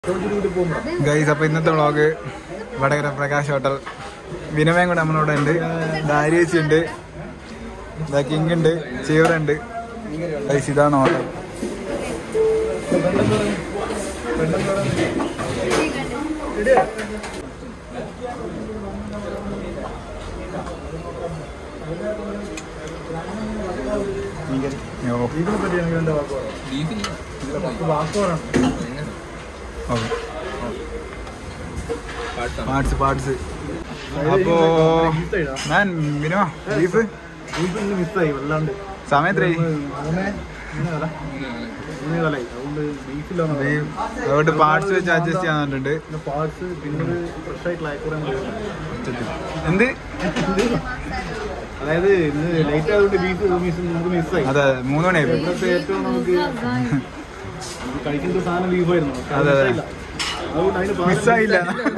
Guys അപ്പൊ ഇന്നത്തെ vlog Vadakara Prakash hotel വിനമയം കൂടെ നമ്മളവിടെ ഉണ്ട് ദാരിയേച്ചി ഉണ്ട് കിങ് ഉണ്ട് ചീവറുണ്ട് ഗൈസ് ഇതാണ് hotel oh okay parts parts അപ്പോ ഞാൻ മിനിമ ബീഫ് മിസ്സായി വല്ലാണ്ട് സമയത്രേ അങ്ങനെ ഇങ്ങനെ വില ഇങ്ങനെ വിലയായി അതുകൊണ്ട് ബീഫിലാണ് അതുകൊണ്ട് പാർട്സ് വെച്ച് അഡ്ജസ്റ്റ് ചെയ്യാൻ പറഞ്ഞിട്ടുണ്ട് പിന്നെ പാർട്സ് പിന്നെ ഒരു ഫ്രഷ് ആയിട്ടുള്ള അയക്കൂറാൻ എന്ത് അതായത് ഇന്ന് ലേറ്റ് ആയതുകൊണ്ട് ബീഫ് മിസ് നമുക്ക് മിസ്സായി അതെ മൂന്ന് മണിയായി ഇവിടുത്തെ ഏറ്റവും നമുക്ക് നമുക്ക് കഴിക്കേണ്ട ഒരു സാധനം ബീഫായിരുന്നു പക്ഷെ അത് അതെ, അതെ. മിസ്സായില്ല. അതുകൊണ്ട് അതിന് പാകം മിസ്സായില്ല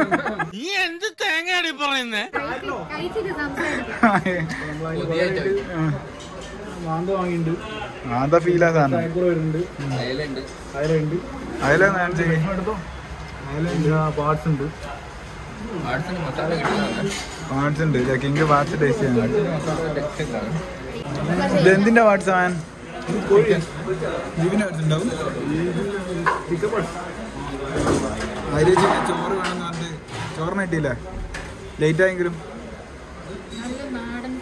കഴിച്ചിട്ട് സംസാരിക്കാം നമ്മൾ അതിന് പകരമായിട്ട് മാന്ത വാങ്ങിയിട്ടുണ്ട് അതാ ഫീലാ സാധനം അയക്കൂറ വരുന്നുണ്ട് അയലുണ്ട് അതിലെ ഞാൻ ചെയ്യും എടുത്തോ അയലുണ്ട് പാർട്സ് ഉണ്ട് പാർട്സ് ഉണ്ട് കിങ് പാർട്സ് ടേസ്റ്റ് ചെയ്യാൻ ഇത് എന്തിന്റെ പാർട്സ് അവൻ ബീഫിന്റെ പാർട്സ് ഉണ്ടാവും ചിക്കൻ പാർട്സ് അതിൽ ചോറ് വേണമെന്ന് പറഞ്ഞിട്ട് ചോറിന് കിട്ടിയില്ല ലേറ്റ് ആയെങ്കിലും നല്ല നാടൻ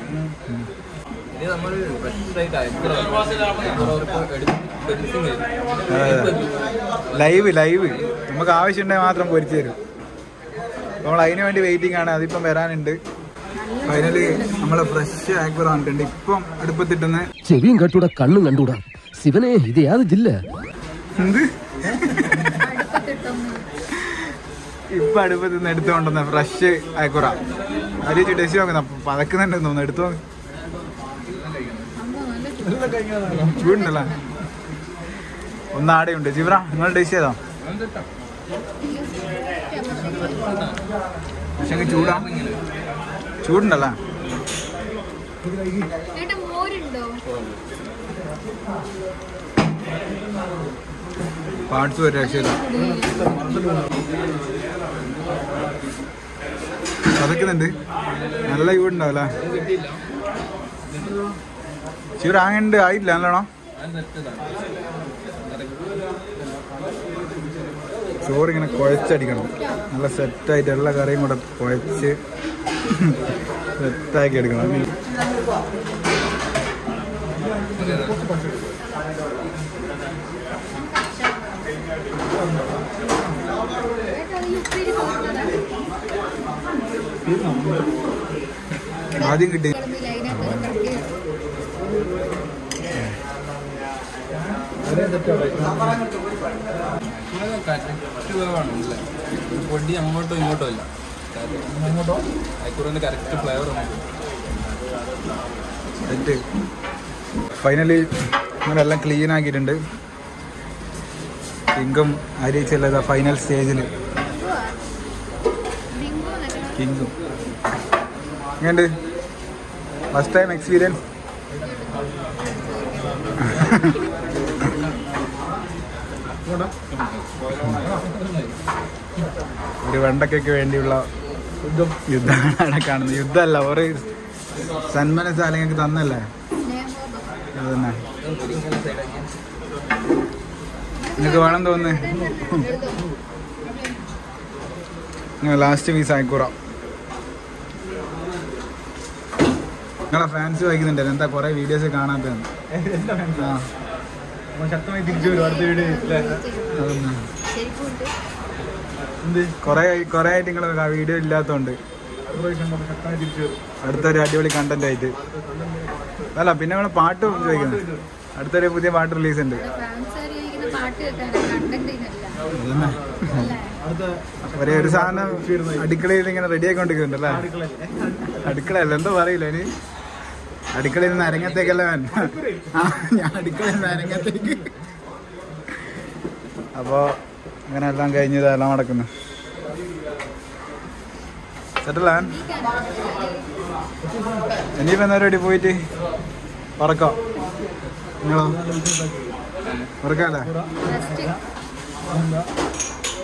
ലൈവ് ലൈവ് നമുക്ക് ആവശ്യമുണ്ടെങ്കിൽ മാത്രം പൊരിച്ചു തരും നമ്മൾ അതിന് വേണ്ടി വെയിറ്റിംഗ് ആണ് അതിപ്പം വരാനുണ്ട് ഫൈനലി നമ്മള് ഫ്രഷ് ആക്വർ വന്നിട്ടുണ്ട് ഇപ്പം അടുപ്പത്തിട്ടെന്ന് ചെവിയും കട്ടൂടാ കണ്ണും കണ്ടൂടാ ശിവനെ ഇത് യാത് ജില്ല എന്ത് അടുപ്പത്തിട്ടൊന്ന് ഇപ്പൊ അടുപ്പത്ത് നിന്ന് എടുത്തുകൊണ്ടുവന്ന ഫ്രഷ് ആക്വറ അരി ടേസ്റ്റ് നോക്കുന്ന പതക്കുന്നുണ്ടെന്ന് തോന്നുന്നു എടുത്തു നോക്ക്. അമ്മ നല്ല ചൂടുണ്ടല്ലോ ഒന്ന് ആടെയുണ്ട് ജിബ്ര നിങ്ങൾ ടേസ്റ്റ് ചെയ്തോ പക്ഷെ ചൂടാ ചൂടുണ്ടല്ലോ ചേട്ടാ മോരുണ്ടോ പാർട്സ് ഒരു രക്ഷയില്ല പതക്കുന്നുണ്ട് നല്ല ചൂടുണ്ടാവല്ലേ ചൂട് ആങ്ങണ്ട് ആയില്ല നല്ലോണം ചോറ് ഇങ്ങനെ കുഴച്ചടിക്കണം നല്ല സെറ്റായിട്ട് എല്ലാ കറിയും കൂടെ കുഴച്ച് സെറ്റാക്കി എടുക്കണം ചേട്ടാ ഈ ഉപ്പേരി പോകുന്നതാ ആദ്യം കിട്ടി കിടന്ന് ലൈനായിട്ട് കറക്റ്റ് പൊടി അങ്ങോട്ടോ ഇങ്ങോട്ടോ അല്ല അയക്കൂറിന്റെ കറക്റ്റ് ഫ്ലേവർ സെറ്റ് ഫൈനലി നമ്മളെല്ലാം ക്ലീൻ ആക്കിയിട്ടുണ്ട് കിങ്കും അരിച്ചല്ല ഫൈനൽ സ്റ്റേജിൽ ബിങ്കോ എന്നൊക്കെ കിങ്കും എങ്ങനെയുണ്ട് ഫസ്റ്റ് ടൈം എക്സ്പീരിയൻസ് ഒരു വെണ്ടയ്ക്കൊക്കെ വേണ്ടിയുള്ള യുദ്ധം യുദ്ധമാണ് അവിടെ കാണുന്നത് യുദ്ധമല്ല ഒരു സന്മനസ് അല്ലെങ്കിൽ തന്നല്ലേ സ്നേഹബോധം അതന്നെ നിങ്ങൾക്ക് വേണം തോന്നുന്നു ലാസ്റ്റ് പീസ് ആയിക്കൂറ നിങ്ങളെ ഫാൻസ് വായിക്കുന്നുണ്ടല്ലോ എന്താ കുറെ വീഡിയോസ് കാണാത്തത് ആ നമ്മൾ ശക്തമായി തിരിച്ചു വരും അടുത്ത വീട് അല്ലേ അതന്നെ ശരിക്കുണ്ട് എന്ത് കുറെ കുറെ ആയിട്ട് നിങ്ങൾ വീഡിയോ ഇല്ലാത്തോണ്ട് അടുത്ത പ്രാവശ്യം നമ്മൾ ശക്തമായി തിരിച്ചു വരും അടുത്തൊരു അടിപൊളി കണ്ടന്റ് ആയിട്ട് അല്ല പിന്നെ നമ്മൾ പാട്ട് ചോദിക്കുന്നത് അടുത്തൊരു പുതിയ പാട്ട് റിലീസ് ഉണ്ട് ഫാൻസ് ചോദിക്കുന്ന പാട്ട് കേൾക്കാനാണ് കണ്ടന്റിനല്ല അതന്നെ അല്ലേ അടുത്ത ഒരേ ഒരു സാധനം അടുക്കളയിൽ ഇങ്ങനെ റെഡി ആയിക്കൊണ്ടിരിക്കുന്നുണ്ടല്ലേ അടുക്കളല്ലേ അടുക്കളയല്ല എന്തോ പറയില്ല ഇനി അടുക്കളയിൽ നിന്ന് അരങ്ങത്തേക്കല്ല ഞാൻ ആ ഞാൻ അടുക്കളയിൽ നിന്ന് അരങ്ങത്തേക്ക് അപ്പോ അങ്ങനെ എല്ലാം കഴിഞ്ഞത് എല്ലാം നടക്കുന്നു സെറ്റല്ല ഇനിയിപ്പോ എന്താ പരിപാടി പോയിട്ട് ഉറക്കോ നിങ്ങളോ ഉറക്കല്ലേ ഫസ്റ്റ്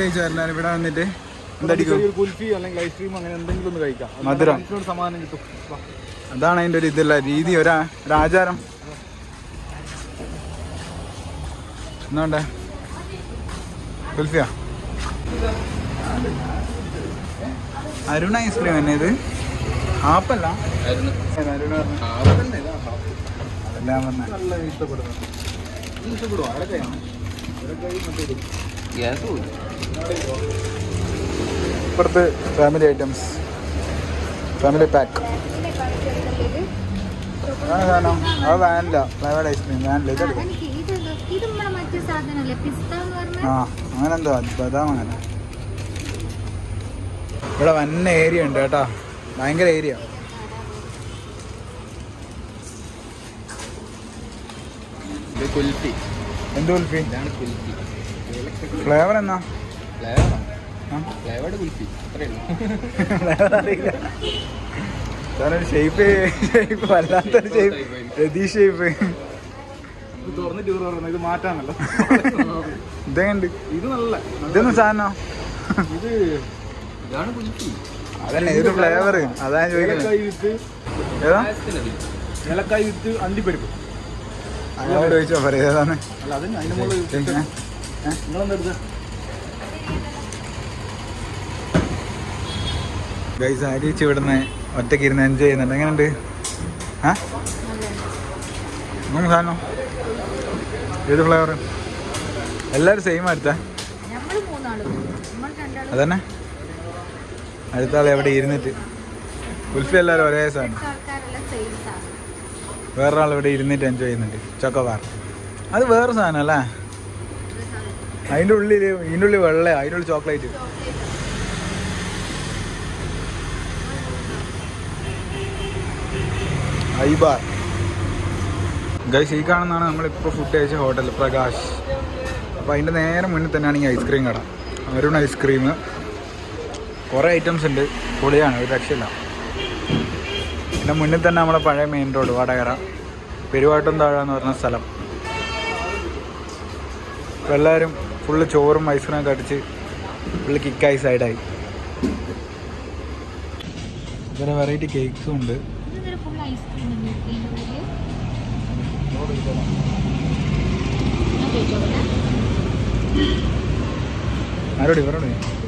കഴിച്ചോ എല്ലാവരും ഇവിടെ വന്നിട്ട് എന്തടിക്കും ചെറിയൊരു കുൽഫി അല്ലെങ്കിൽ ഐസ്ക്രീം അങ്ങനെ എന്തെങ്കിലും ഒന്ന് കഴിക്കാം അത് മധുരം. മനസ്സിനൊരു സമാധാനം കിട്ടും വാ. അതാണ് അതിൻ്റെ ഒരു ഇതല്ല രീതി ഒരാ ഒരാചാരം എന്നാണ്ടേ കുൽഫിയ അരുണ ഐസ്ക്രീം തന്നെ ഇത് ആപ്പല്ല ആയിരുന്നു അരുണ പറഞ്ഞ ആ, അതന്നെ ഇതാ. അതെല്ലാം പറഞ്ഞ നല്ല ഇഷ്ടപ്പെടുന്നു ഇഷ്ടപ്പെടുവോ അതൊക്കെയാണ് ഗ്യാസ് പോയി ഇപ്പുറത്ത് ഫാമിലി ഐറ്റംസ് ഫാമിലി പാക്ക് അതാണ് സാധനം അത് വാനില ഫ്ലേവർഡ് ഐസ്ക്രീം വാനില ആ, ഇതെടുക്കും എനിക്ക് ഇത് ഇത് നമ്മളെ മറ്റേ സാധനല്ലേ പിസ്ത എന്ന് പറഞ്ഞാൽ ആ അങ്ങനെ എന്തോ ബദാം അങ്ങനെ ഇവിടെ വന്ന ഏരിയ ഉണ്ട് കേട്ടോ ഭയങ്കര ഏരിയ ഇത് കുൽഫി എന്ത് കുൽഫി ഇതാണ് കുൽഫി ഫ്ലേവർ എന്നാ ഫ്ലേവറാണ് ആ? ഫ്ലേവർഡ് കുൽഫി അത്രേ ഉള്ളൂ ഫ്ലേവർ അറിയില്ല സാറൊരു ഷേപ്പ് ഷേപ്പ് വല്ലാത്തൊരു ഷേപ്പ് രതീഷ് ഷേപ്പ് ഇത് തുറന്നിട്ട് ഇവർ പറയുന്നത് ഇത് മാറ്റാനല്ലോ ഇതെങ്ങണ്ട് ഇത് നല്ല ഇതൊന്നും സാധനം ഇത് ഇതാണ് കുൽഫി അതന്നെ ഇത് ഫ്ലേവർ അതാ ഞാൻ ചോദിക്കുന്നത് ഏലക്കായ് വിത്ത് ഏതാ പായസത്തിനത് ഏലക്കായ് വിത്ത് അണ്ടിപ്പരിപ്പ് അങ്ങനെ ചോദിച്ചോ പറയാ ഏതാണ് അല്ല അതിന് അതിന്റെ മുകളിൽ പിന്നെ? നിങ്ങളെന്താ എടുത്തത് ഗൈസ് ആരിച്ച് ഇവിടുന്ന് ഒറ്റയ്ക്ക് ഇരുന്ന് എൻജോയ് ചെയ്യുന്നുണ്ട് എങ്ങനെയുണ്ട് ആ മൂന്ന് സാധനം ഏത് ഫ്ലേവർ എല്ലാവരും സെയിം അടുത്ത നമ്മൾ മൂന്നാളും നമ്മൾ രണ്ടാളും അതന്നെ അടുത്ത ആൾ എവിടെ ഇരുന്നിട്ട് കുൽഫി എല്ലാവരും ഒരേ സാധനം ആൾക്കാരെല്ലാം സെയിം സാധനം വേറൊരാൾ ഇവിടെ ഇരുന്നിട്ട് എൻജോയ് ചെയ്യുന്നുണ്ട് ചോക്കോബാർ അത് വേറെ സാധനം അല്ലേ അതിൻ്റെ ഉള്ളിൽ ഇതിൻ്റെ ഉള്ളിൽ വെള്ള അതിൻ്റെ ഉള്ളിൽ ചോക്ലേറ്റ് ഐബാർ ഗൈസ് ഈ കാണുന്നതാണ് നമ്മളിപ്പോൾ ഫുഡ് കഴിച്ച ഹോട്ടൽ പ്രകാശ് അപ്പോൾ അതിൻ്റെ നേരെ മുന്നിൽ തന്നെയാണ് ഈ ഐസ്ക്രീം കട അരുൺ ഐസ്ക്രീം കുറേ ഐറ്റംസ് ഉണ്ട് പൊളിയാണ് ഒരു രക്ഷയില്ല പിന്നെ മുന്നിൽ തന്നെ നമ്മളെ പഴയ മെയിൻ റോഡ് വടകര പെരുവാട്ടം താഴ എന്ന് പറഞ്ഞ സ്ഥലം അപ്പോൾ എല്ലാവരും ഫുള്ള് ചോറും ഐസ്ക്രീമൊക്കെ അടിച്ച് ഫുള്ള് കിക്കായി സൈഡായി ഇതിന് വെറൈറ്റി കേക്ക്സും ഉണ്ട് ഇതൊരു ഫുൾ ഐസ്ക്രീം ഇതിൻ്റെ ഉള്ളിൽ ഞാൻ ചോദിച്ചോട്ടെ ആരോട് ഇവരോട്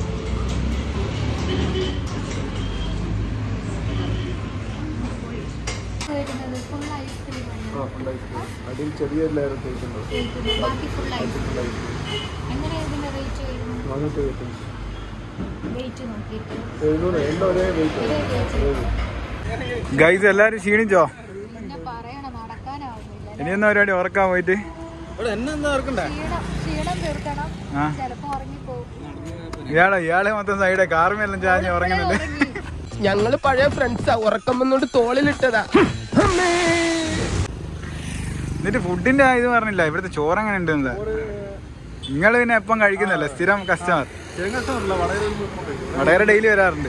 വരുന്നത് ഫുൾ ഐസ്ക്രീം ആണ് അടിയിൽ ചെറിയ ലെയർ കേൾക്കുന്നുണ്ട് കേൾക്കുന്നത്. ബാക്കി ഫുൾ ഐസ്ക്രീം എങ്ങനെയാണ് ഇതിന്റെ റേറ്റ് വരുന്നത് നാനൂറ്റി എഴുപത്തഞ്ച് വെയിറ്റ് നോക്കിയിട്ട് എഴുന്നൂറ് എല്ലാം ഒരേ വെയിറ്റ് ഒരേ വെയിറ്റ് ഗൈസ് എല്ലാവരും ക്ഷീണിച്ചോ പിന്നെ പറയണം നടക്കാനാവുന്നില്ല ഇനിയൊന്നും പരിപാടി ഉറക്കാൻ പോയിട്ട് ഇവിടെ എന്നെ എന്താ ഓർക്കണ്ടേ ക്ഷീണം ക്ഷീണം തീർക്കണം ആ ചിലപ്പോ ഉറങ്ങിപ്പോകും ഇയാളെ ഇയാളെ മൊത്തം സൈഡേ കാറുമെല്ലാം ചാഞ്ഞ് ഉറങ്ങുന്നുണ്ട് ഉറങ്ങി ഞങ്ങള് പഴയ ഫ്രണ്ട്സാ ഉറക്കം വന്നോണ്ട് തോളിലിട്ടതാ അമ്മേ. എന്നിട്ട് ഫുഡിന്റെ ഇത് പറഞ്ഞില്ല ഇവിടുത്തെ ചോറ് എങ്ങനെ ഉണ്ട് നിങ്ങൾ പിന്നെ എപ്പം കഴിക്കുന്നല്ലേ സ്ഥിരം കസ്റ്റമർ തേങ്ങല്ല വളരെ വടകര ഡെയിലി വരാറുണ്ട്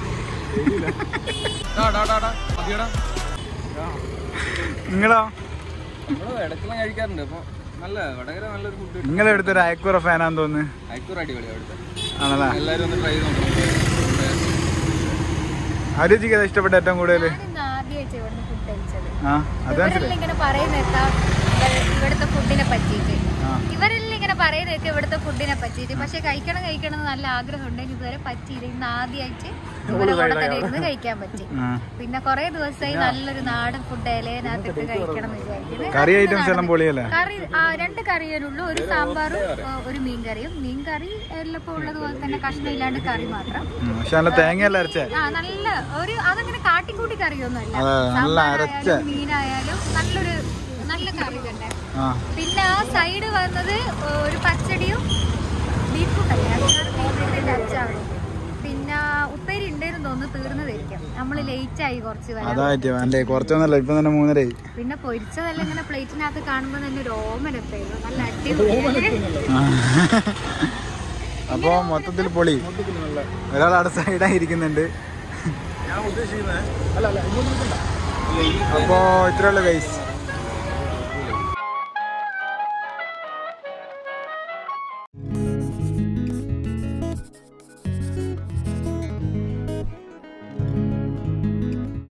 നിങ്ങളോ നമ്മള് ഇടക്കെല്ലാം കഴിക്കാറുണ്ട് അപ്പൊ നല്ല വടകര നല്ലൊരു ഫുഡ് നിങ്ങൾ ഇവിടുത്തെ ഒരു അയക്കുറ ഫാനാന്ന് തോന്നുന്നു അയക്കൂർ അടിപൊളി അവിടുത്തെ ആണല്ലേ എല്ലാരും ഒന്ന് ട്രൈ ചെയ്ത് നോക്കണം ആരോചിക്ക് ഏതാ ഇഷ്ടപ്പെട്ട ഏറ്റവും കൂടുതൽ ഞാനിന്ന് ആദ്യമായിട്ട് ഇവിടുന്ന് ഫുഡ് കഴിച്ചത് ആ അത് മനസ്സിലായി ഇവരെല്ലാം ഇങ്ങനെ പറയുന്നേക്കാം ഇവിടുത്തെ ഫുഡിനെ പറ്റിയിട്ട് ആ. ഇവരെല്ലാം ഇങ്ങനെ പറയുന്നേക്കാം ഇവിടുത്തെ ഫുഡിനെ പറ്റിയിട്ട് പക്ഷെ കഴിക്കണം കഴിക്കണം എന്ന് നല്ല ആഗ്രഹം ഉണ്ടെങ്കിൽ ഇതുവരെ പറ്റിയില്ല ഇന്ന് ആദ്യമായിട്ട് ഇവരെ കൂടെ തന്നെ ഇരുന്ന് കഴിക്കാൻ പറ്റി ആ. പിന്നെ കുറെ ദിവസമായി നല്ലൊരു നാടൻ ഫുഡ് ഇലയിനകത്തിട്ട് കഴിക്കണം എന്ന് വിചാരിക്കുന്നത് കറി രണ്ട് ഐറ്റംസ് എല്ലാം നാടൻ- പൊളിയല്ലേ കറി ആ, രണ്ട് കറിയേ ഒരു സാമ്പാറും ആ, ഒരു മീൻ കറിയും മീൻ കറി എല്ലാം ഉള്ളതുപോലെ തന്നെ കഷ്ണം ഇല്ലാണ്ട് കറി മാത്രം ഉം, പക്ഷെ നല്ല തേങ്ങയെല്ലാം അരച്ചേ ആ നല്ല ഒരു അതങ്ങനെ കാട്ടിക്കൂട്ടി കറിയൊന്നുമല്ല അതെ, നല്ല സാമ്പാറായാലും അരച്ച. മീനായാലും നല്ലൊരു നല്ല കറി തന്നെ ആ പിന്നെ ആ സൈഡ് വന്നത് ഒരു പച്ചടിയും ബീറ്റ്റൂട്ട് അല്ലേ അച്ചാറ് ബീറ്റ്റൂട്ടിന്റെ അച്ചാറും പിന്നെ ഉപ്പേരി ഉണ്ടെന്ന് തോന്നുന്നു തീർന്നതായിരിക്കും നമ്മൾ ലേറ്റ് ആയി കുറച്ച് വരാൻ അതായിട്ട് അല്ലേ കുറച്ചൊന്നല്ല ഇപ്പൊ തന്നെ മൂന്നരയായി പിന്നെ പൊരിച്ചതെല്ലാം ഇങ്ങനെ പ്ലേറ്റിനകത്ത് കാണുമ്പോൾ തന്നെ ഒരു ഓമനത്തായിരുന്നു നല്ല അടിപൊളി ആ. അപ്പോ മൊത്തത്തിൽ പൊളി ഒരാൾ അവിടെ സൈഡായി ഇരിക്കുന്നുണ്ട് ഞാൻ ഉദ്ദേശിക്കുന്നത് അല്ല അല്ല ഇങ്ങോട്ട് നിൽക്കണ്ട അപ്പോ ഇത്രയുള്ള ഗൈസ്